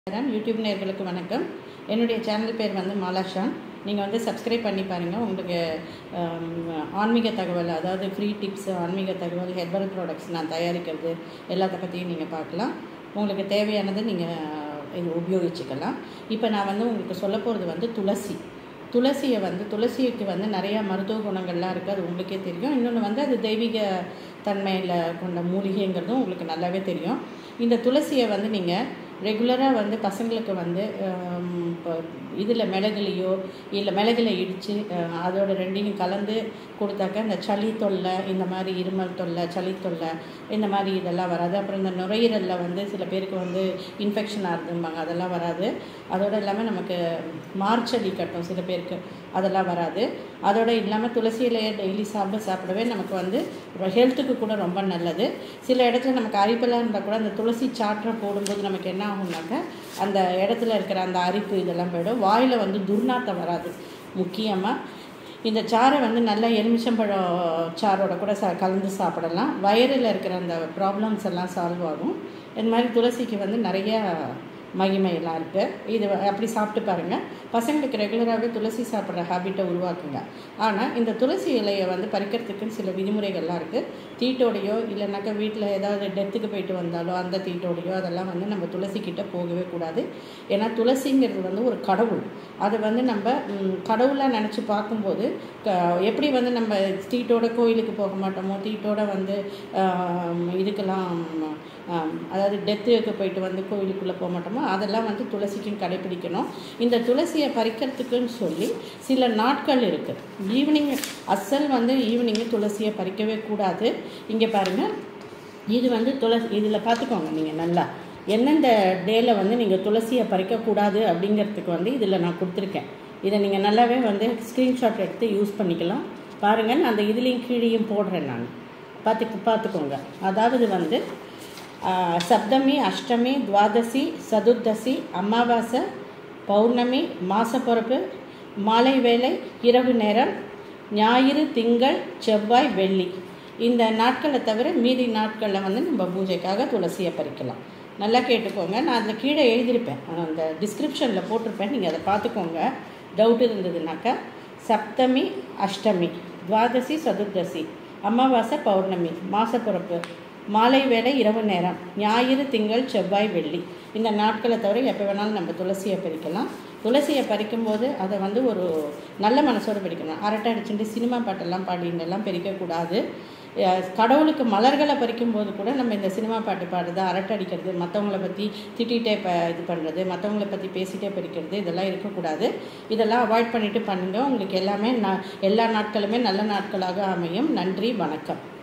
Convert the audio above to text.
madam YouTube நேயர்களுக்கு வணக்கம் என்னுடைய சேனல் பேர் வந்து மாலாஷான் நீங்கள் வந்து சப்ஸ்கிரைப் பண்ணி பாருங்கள் உங்களுக்கு ஆம், ஆன்மீக தகவல் அதாவது ஃப்ரீ டிப்ஸ் ஆன்மீக தகவல் ஹெர்பல் ப்ராடக்ட்ஸ் நான் தயாரிக்கிறது எல்லாத்த பற்றியும் நீங்கள் பார்க்கலாம் உங்களுக்கு தேவையானதை நீங்கள் இது உபயோகிச்சுக்கலாம் இப்போ நான் வந்து உங்களுக்கு சொல்ல போகிறது வந்து துளசி துளசியை வந்து துளசிக்கு வந்து நிறையா மருத்துவ குணங்கள்லாம் இருக்குது அது உங்களுக்கே தெரியும் இன்னொன்று வந்து அது தெய்வீக தன்மையில் கொண்ட மூலிகைங்கிறதும் உங்களுக்கு நல்லாவே தெரியும் இந்த துளசியை வந்து நீங்கள் ரெகுலராக வந்து பசங்களுக்கு வந்து இப்போ இதில் மிளகுலையோ இல்லை மிளகுல இடித்து அதோட ரெண்டையும் கலந்து கொடுத்தாக்க இந்த சளி தொல்லை இந்த மாதிரி இருமல் தொல்லை சளி தொல்லை இந்த மாதிரி இதெல்லாம் வராது அப்புறம் இந்த நுரையீரலில் வந்து சில பேருக்கு வந்து இன்ஃபெக்ஷன் ஆகுதும்பாங்க அதெல்லாம் வராது அதோடு இல்லாமல் நமக்கு மார்ச்சளி கட்டும் சில பேருக்கு அதெல்லாம் வராது அதோடு இல்லாமல் துளசி இலையை டெய்லி சாப்பிட சாப்பிடவே நமக்கு வந்து ஹெல்த்துக்கு கூட ரொம்ப நல்லது சில இடத்துல நமக்கு அரிப்பெல்லாம் இருந்தால் கூட அந்த துளசி சாற்றை போடும்போது நமக்கு என்ன ஆகும்னாக்க அந்த இடத்துல இருக்கிற அந்த அரிப்பு இதெல்லாம் போயிடும் வாயில் வந்து துர்நாத்தம் வராது முக்கியமாக இந்த சாறை வந்து நல்லா எலுமிச்சம்பழம் சாரோட கூட ச கலந்து சாப்பிடலாம் வயிறில் இருக்கிற அந்த ப்ராப்ளம்ஸ் எல்லாம் சால்வ் ஆகும் இந்த மாதிரி துளசிக்கு வந்து நிறைய மகிமையெல்லாம் இருக்குது இது வ- அப்படி சாப்பிட்டு பாருங்கள் பசங்களுக்கு ரெகுலராகவே துளசி சாப்பிட்ற ஹாபிட்டை உருவாக்குங்க ஆனால் இந்த துளசி இலையை வந்து பறிக்கிறதுக்குன்னு சில விதிமுறைகள்லாம் இருக்குது தீட்டோடையோ இல்லைனாக்கா வீட்டில் ஏதாவது டெத்துக்கு போயிட்டு வந்தாலோ அந்த தீட்டோடையோ அதெல்லாம் வந்து நம்ம துளசி கிட்ட போகவே கூடாது ஏன்னா துளசிங்கிறது வந்து ஒரு கடவுள் அதை வந்து நம்ம ம், கடவுளாக நினச்சி பார்க்கும்போது க- எப்படி வந்து நம்ம தீட்டோட கோயிலுக்கு போக மாட்டோமோ தீட்டோட வந்து ஆம், இதுக்கெல்லாம் ஆம், அதாவது டெத்துக்கு போயிட்டு வந்து கோயிலுக்குள்ளே போக மாட்டோமோ அதெல்லாம் வந்து துளசிக்கும் கடைப்பிடிக்கணும் இந்த துளசியை பறிக்கிறதுக்குன்னு சொல்லி சில நாட்கள் இருக்குது ஈவினிங் அசல் வந்து ஈவினிங்கு துளசியை பறிக்கவே கூடாது இங்கே பாருங்கள் இது வந்து துளசி இதில் பார்த்துக்கோங்க நீங்கள் நல்லா எந்தெந்த டேல வந்து நீங்கள் துளசியை பறிக்கக்கூடாது அப்படிங்கிறதுக்கு வந்து இதில் நான் கொடுத்துருக்கேன் இதை நீங்கள் நல்லாவே வந்து ஸ்க்ரீன்ஷாட் எடுத்து யூஸ் பண்ணிக்கலாம் பாருங்கள் நான் அந்த இதுலேயும் கீழேயும் போடுறேன் நான் பார்த்து பார்த்துக்கோங்க அதாவது வந்து ஆ, சப்தமி அஷ்டமி துவாதசி சதுர்தசி அமாவாசை பௌர்ணமி மாசப்பிறப்பு மாலை வேளை இரவு நேரம் ஞாயிறு திங்கள் செவ்வாய் வெள்ளி இந்த நாட்களை தவிர மீதி நாட்களில் வந்து நம்ம பூஜைக்காக துளசியை பறிக்கலாம் நல்லா கேட்டுக்கோங்க நான் அதில் கீழே எழுதியிருப்பேன் அந்த டிஸ்கிரிப்ஷனில் போட்டிருப்பேன் நீங்கள் அதை பார்த்துக்கோங்க டவுட் இருந்ததுனாக்கா சப்தமி அஷ்டமி துவாதசி சதுர்தசி அமாவாசை பௌர்ணமி மாசப்பிறப்பு மாலை வேளை இரவு நேரம் ஞாயிறு திங்கள் செவ்வாய் வெள்ளி இந்த நாட்களை தவிர எப்போ வேணாலும் நம்ம துளசியை பறிக்கலாம் துளசியை பறிக்கும்போது அதை வந்து ஒரு நல்ல மனசோடு பறிக்கணும் அரட்டை அடிச்சுட்டு சினிமா பாட்டெல்லாம் பாடின்னு எல்லாம் பறிக்கக்கூடாது அஹ் கடவுளுக்கு மலர்களை பறிக்கும்போது கூட நம்ம இந்த சினிமா பாட்டு பாடுறது அரட்டை அடிக்கிறது மற்றவங்கள பற்றி திட்டிகிட்டே ப இது பண்ணுறது மற்றவங்கள பற்றி பேசிகிட்டே பறிக்கிறது இதெல்லாம் இருக்கக்கூடாது இதெல்லாம் அவாய்ட் பண்ணிட்டு பண்ணுங்கள் உங்களுக்கு எல்லாமே ந எல்லா நாட்களுமே நல்ல நாட்களாக அமையும் நன்றி வணக்கம்